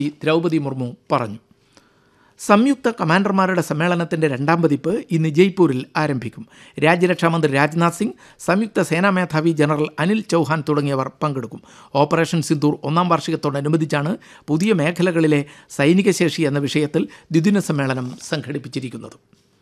ദ്രൗപദി മുർമു പറഞ്ഞു സംയുക്ത കമാൻഡർമാരുടെ സമ്മേളനത്തിന്റെ രണ്ടാം പതിപ്പ് ഇന്ന് ജയ്പൂരിൽ ആരംഭിക്കും രാജ്യരക്ഷാമന്ത്രി രാജ്നാഥ് സിംഗ് സംയുക്ത സേനാ മേധാവി ജനറൽ അനിൽ ചൗഹാൻ തുടങ്ങിയവർ പങ്കെടുക്കും ഓപ്പറേഷൻ സിന്ദൂർ ഒന്നാം വാർഷികത്തോടനുബന്ധിച്ചാണ് പുതിയ മേഖലകളിലെ സൈനിക ശേഷി എന്ന വിഷയത്തിൽ ദ്വിദിന സമ്മേളനം സംഘടിപ്പിച്ചിരിക്കുന്നത്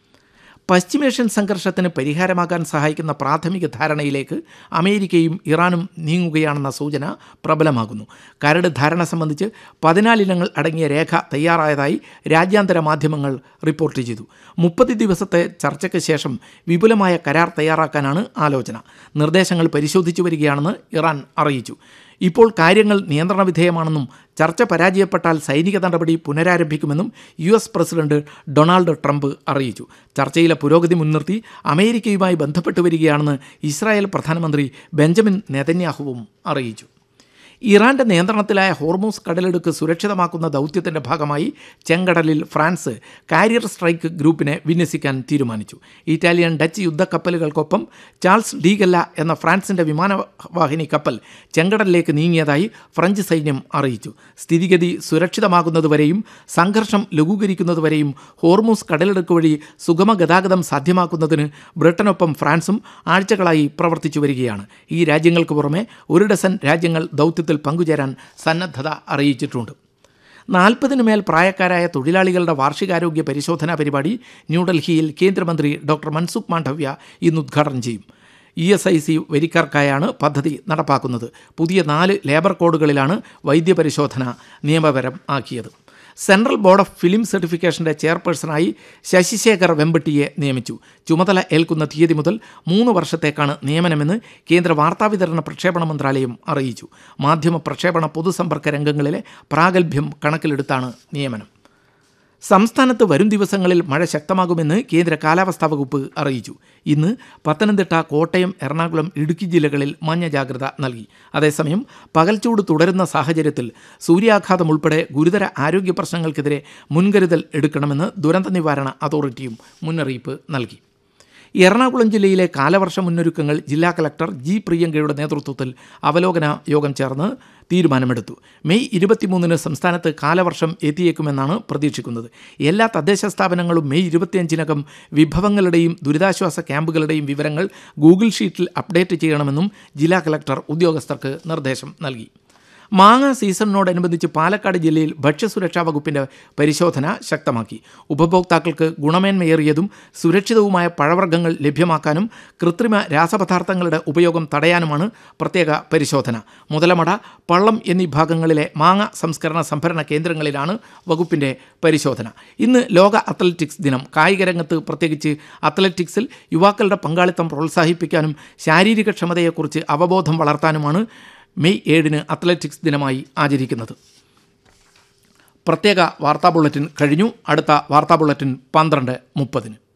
പശ്ചിമേഷ്യൻ സംഘർഷത്തിന് പരിഹാരമാകാൻ സഹായിക്കുന്ന പ്രാഥമിക ധാരണയിലേക്ക് അമേരിക്കയും ഇറാനും നീങ്ങുകയാണെന്ന സൂചന പ്രബലമാകുന്നു കരട് ധാരണ സംബന്ധിച്ച് പതിനാലിനങ്ങൾ അടങ്ങിയ രേഖ തയ്യാറായതായി രാജ്യാന്തര മാധ്യമങ്ങൾ റിപ്പോർട്ട് ചെയ്തു മുപ്പത് ദിവസത്തെ ചർച്ചയ്ക്ക് ശേഷം വിപുലമായ കരാർ തയ്യാറാക്കാനാണ് ആലോചന നിർദ്ദേശങ്ങൾ പരിശോധിച്ചു വരികയാണെന്ന് ഇറാൻ അറിയിച്ചു ഇപ്പോൾ കാര്യങ്ങൾ നിയന്ത്രണ വിധേയമാണെന്നും ചർച്ച പരാജയപ്പെട്ടാൽ സൈനിക നടപടി പുനരാരംഭിക്കുമെന്നും U S president Donald Trump അറിയിച്ചു ചർച്ചയിലെ പുരോഗതി മുൻനിർത്തി അമേരിക്കയുമായി ബന്ധപ്പെട്ടു വരികയാണെന്ന് ഇസ്രായേൽ പ്രധാനമന്ത്രി ബെഞ്ചമിൻ നെതന്യാഹുവും അറിയിച്ചു ഇറാന്റെ നിയന്ത്രണത്തിലായ ഹോർമൂസ് കടലെടുക്ക് സുരക്ഷിതമാക്കുന്ന ദൗത്യത്തിന്റെ ഭാഗമായി ചെങ്കടലിൽ ഫ്രാൻസ് കാരിയർ സ്ട്രൈക്ക് ഗ്രൂപ്പിനെ വിന്യസിക്കാൻ തീരുമാനിച്ചു ഇറ്റാലിയൻ ഡച്ച് യുദ്ധക്കപ്പലുകൾക്കൊപ്പം ചാൾസ് ഡീഗല്ല എന്ന ഫ്രാൻസിന്റെ വിമാനവാഹിനി കപ്പൽ ചെങ്കടലിലേക്ക് നീങ്ങിയതായി ഫ്രഞ്ച് സൈന്യം അറിയിച്ചു സ്ഥിതിഗതി സുരക്ഷിതമാകുന്നതുവരെയും സംഘർഷം ലഘൂകരിക്കുന്നതുവരെയും ഹോർമൂസ് കടലെടുക്ക് വഴി സുഗമ ഗതാഗതം സാധ്യമാക്കുന്നതിന് ബ്രിട്ടനൊപ്പം ഫ്രാൻസും ആഴ്ചകളായി പ്രവർത്തിച്ചു വരികയാണ് ഈ രാജ്യങ്ങൾക്ക് പുറമെ ഒരു ഡസൻ രാജ്യങ്ങൾ ദൗത്യത്തിൽ പങ്കുചേരാൻ സന്നദ്ധത അറിയിച്ചിട്ടുണ്ട് നാൽപ്പതിനു മേൽ പ്രായക്കാരായ തൊഴിലാളികളുടെ വാർഷികാരോഗ്യ പരിശോധനാ പരിപാടി ന്യൂഡൽഹിയിൽ കേന്ദ്രമന്ത്രി ഡോക്ടർ മൻസുഖ് മാണ്ഡവ്യ ഇന്ന് ഉദ്ഘാടനം ചെയ്യും ഇ എസ് ഐ സി വരിക്കാർക്കായാണ് പദ്ധതി നടപ്പാക്കുന്നത് പുതിയ നാല് ലേബർ കോഡുകളിലാണ് വൈദ്യപരിശോധന നിയമപരം ആക്കിയത് സെൻട്രൽ ബോർഡ് ഓഫ് ഫിലിം സർട്ടിഫിക്കേഷന്റെ ചെയർപേഴ്സണായി ശശിശേഖർ വെമ്പട്ടിയെ നിയമിച്ചു ചുമതല ഏൽക്കുന്ന തീയതി മുതൽ മൂന്ന് വർഷത്തേക്കാണ് നിയമനമെന്ന് കേന്ദ്ര വാർത്താവിതരണ പ്രക്ഷേപണ മന്ത്രാലയം അറിയിച്ചു മാധ്യമ പ്രക്ഷേപണ പൊതുസമ്പർക്ക രംഗങ്ങളിലെ പ്രാഗൽഭ്യം കണക്കിലെടുത്താണ് നിയമനം സംസ്ഥാനത്ത് വരും ദിവസങ്ങളിൽ മഴ ശക്തമാകുമെന്ന് കേന്ദ്ര കാലാവസ്ഥാ വകുപ്പ് അറിയിച്ചു ഇന്ന് പത്തനംതിട്ട കോട്ടയം എറണാകുളം ഇടുക്കി ജില്ലകളിൽ മഞ്ഞ ജാഗ്രത നൽകി അതേസമയം പകൽച്ചൂട് തുടരുന്ന സാഹചര്യത്തിൽ സൂര്യാഘാതം ഉൾപ്പെടെ ഗുരുതര ആരോഗ്യ പ്രശ്നങ്ങൾക്കെതിരെ മുൻകരുതൽ എടുക്കണമെന്ന് ദുരന്ത നിവാരണ അതോറിറ്റിയും മുന്നറിയിപ്പ് നൽകി എറണാകുളം ജില്ലയിലെ കാലവർഷ മുന്നൊരുക്കങ്ങൾ ജില്ലാ കലക്ടർ ജി പ്രിയങ്കയുടെ നേതൃത്വത്തിൽ അവലോകന യോഗം ചേർന്ന് തീരുമാനമെടുത്തു മെയ് ഇരുപത്തിമൂന്നിന് സംസ്ഥാനത്ത് കാലവർഷം എത്തിയേക്കുമെന്നാണ് പ്രതീക്ഷിക്കുന്നത് എല്ലാ തദ്ദേശ സ്ഥാപനങ്ങളും മെയ് ഇരുപത്തിയഞ്ചിനകം വിഭവങ്ങളുടെയും ദുരിതാശ്വാസ ക്യാമ്പുകളുടെയും വിവരങ്ങൾ ഗൂഗിൾ ഷീറ്റിൽ അപ്ഡേറ്റ് ചെയ്യണമെന്നും ജില്ലാ കലക്ടർ ഉദ്യോഗസ്ഥർക്ക് നിർദ്ദേശം നൽകി മാങ്ങ സീസണിനോടനുബന്ധിച്ച് പാലക്കാട് ജില്ലയിൽ ഭക്ഷ്യസുരക്ഷാ വകുപ്പിന്റെ പരിശോധന ശക്തമാക്കി ഉപഭോക്താക്കൾക്ക് ഗുണമേന്മയേറിയതും സുരക്ഷിതവുമായ പഴവർഗ്ഗങ്ങൾ ലഭ്യമാക്കാനും കൃത്രിമ രാസപദാർത്ഥങ്ങളുടെ ഉപയോഗം തടയാനുമാണ് പ്രത്യേക പരിശോധന മുതലമട പള്ളം എന്നീ ഭാഗങ്ങളിലെ മാങ്ങ സംസ്കരണ സംഭരണ കേന്ദ്രങ്ങളിലാണ് വകുപ്പിന്റെ പരിശോധന ഇന്ന് ലോക അത്ലറ്റിക്സ് ദിനം കായികരംഗത്ത് പ്രത്യേകിച്ച് അത്ലറ്റിക്സിൽ യുവാക്കളുടെ പങ്കാളിത്തം പ്രോത്സാഹിപ്പിക്കാനും ശാരീരികക്ഷമതയെക്കുറിച്ച് അവബോധം വളർത്താനുമാണ് മെയ് ഏഴിന് അത്ലറ്റിക്സ് ദിനമായി ആചരിക്കുന്നത് പ്രത്യേക വാർത്താ ബുള്ളറ്റിൻ കഴിഞ്ഞു അടുത്ത വാർത്താ ബുള്ളറ്റിൻ പന്ത്രണ്ട് മുപ്പതിന്